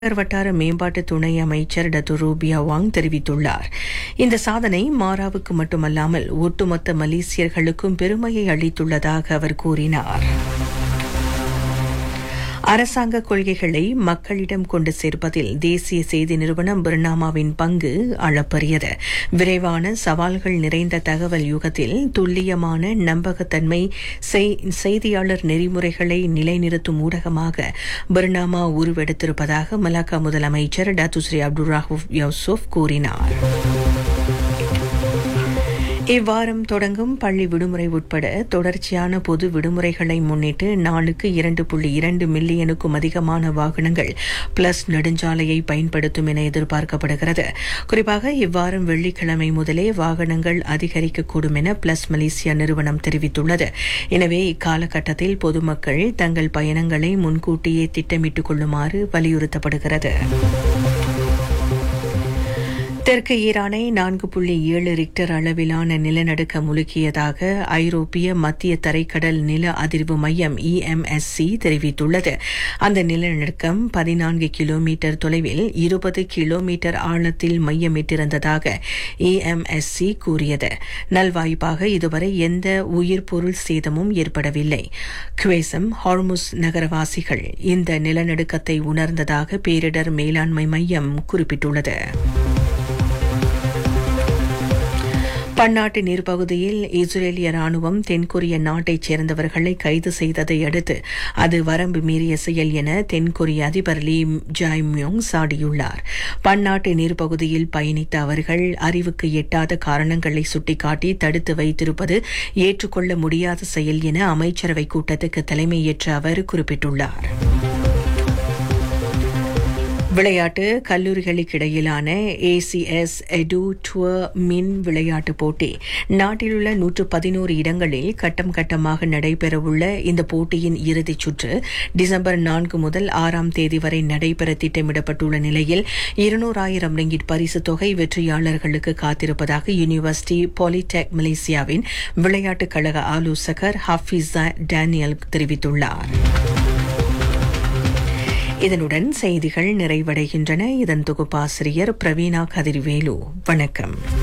நகர் வட்டார மேம்பாட்டு துணை அமைச்சர் டத்து ரூபியா வாங் தெரிவித்துள்ளார் இந்த சாதனை மாராவுக்கு மட்டுமல்லாமல் ஒட்டுமொத்த மலேசியர்களுக்கும் பெருமையை அளித்துள்ளதாக அவர் கூறினார் அரசாங்க கொள்கைகளை மக்களிடம் கொண்டு சேர்ப்பதில் தேசிய செய்தி நிறுவனம் பர்னாமாவின் பங்கு அளப்பரியது விரைவான சவால்கள் நிறைந்த தகவல் யுகத்தில் துல்லியமான நம்பகத்தன்மை செய்தியாளர் நெறிமுறைகளை நிலைநிறுத்தும் ஊடகமாக பர்னாமா உருவெடுத்திருப்பதாக மலாக்கா முதலமைச்சர் டாத்துஸ்ரீ அப்துல் ராஹூப் யூசுப் கூறினார் இவ்வாரம் தொடங்கும் பள்ளி விடுமுறை உட்பட தொடர்ச்சியான பொது விடுமுறைகளை முன்னிட்டு நாளுக்கு இரண்டு புள்ளி இரண்டு மில்லியனுக்கும் அதிகமான வாகனங்கள் பிளஸ் நெடுஞ்சாலையை பயன்படுத்தும் என எதிர்பார்க்கப்படுகிறது குறிப்பாக இவ்வாரம் வெள்ளிக்கிழமை முதலே வாகனங்கள் அதிகரிக்கக்கூடும் என பிளஸ் மலேசியா நிறுவனம் தெரிவித்துள்ளது எனவே இக்காலகட்டத்தில் பொதுமக்கள் தங்கள் பயணங்களை முன்கூட்டியே திட்டமிட்டுக் கொள்ளுமாறு வலியுறுத்தப்படுகிறது தெற்கு ஈரானை நான்கு புள்ளி ஏழு ரிக்டர் அளவிலான நிலநடுக்கம் முழுக்கியதாக ஐரோப்பிய மத்திய தரைக்கடல் நில அதிர்வு மையம் இஎம்எஸ்சி தெரிவித்துள்ளது அந்த நிலநடுக்கம் பதினான்கு கிலோமீட்டர் தொலைவில் இருபது கிலோமீட்டர் ஆழத்தில் மையமிட்டிருந்ததாக இஎம்எஸ்சி கூறியது நல்வாய்ப்பாக இதுவரை எந்த உயிர் பொருள் சேதமும் ஏற்படவில்லை குவேசம் ஹார்முஸ் நகரவாசிகள் இந்த நிலநடுக்கத்தை உணர்ந்ததாக பேரிடர் மேலாண்மை மையம் குறிப்பிட்டுள்ளது பன்னாட்டு நீர்ப்பகுதியில் இஸ்ரேலிய ராணுவம் தென்கொரிய நாட்டைச் சேர்ந்தவர்களை கைது செய்ததை அடுத்து அது வரம்பு மீறிய செயல் என தென்கொரிய அதிபர் லீ ஜாய்மியோங் சாடியுள்ளார் பன்னாட்டு நீர்ப்பகுதியில் பயணித்த அவர்கள் அறிவுக்கு எட்டாத காரணங்களை சுட்டிக்காட்டி தடுத்து வைத்திருப்பது ஏற்றுக்கொள்ள முடியாத செயல் என அமைச்சரவை கூட்டத்துக்கு தலைமையேற்ற அவர் குறிப்பிட்டுள்ளார் விளையாட்டு கல்லூரிகளுக்கு இடையிலான ஏசிஎஸ் எடு டுவர் மின் விளையாட்டுப் போட்டி நாட்டிலுள்ள நூற்று பதினோரு இடங்களில் கட்டம் கட்டமாக நடைபெறவுள்ள இந்த போட்டியின் இறுதிச் சுற்று டிசம்பர் நான்கு முதல் ஆறாம் தேதி வரை நடைபெற திட்டமிடப்பட்டுள்ள நிலையில் இருநூறாயிரம் ரிங்கிட் பரிசு தொகை வெற்றியாளர்களுக்கு காத்திருப்பதாக யூனிவர்சிட்டி பாலிடெக் மலேசியாவின் விளையாட்டுக் கழக ஆலோசகர் ஹாஃபிஸா டேனியல் தெரிவித்துள்ளார் இதனுடன் செய்திகள் நிறைவடைகின்றன இதன் தொகுப்பாசிரியர் பிரவீணா கதிர்வேலு வணக்கம்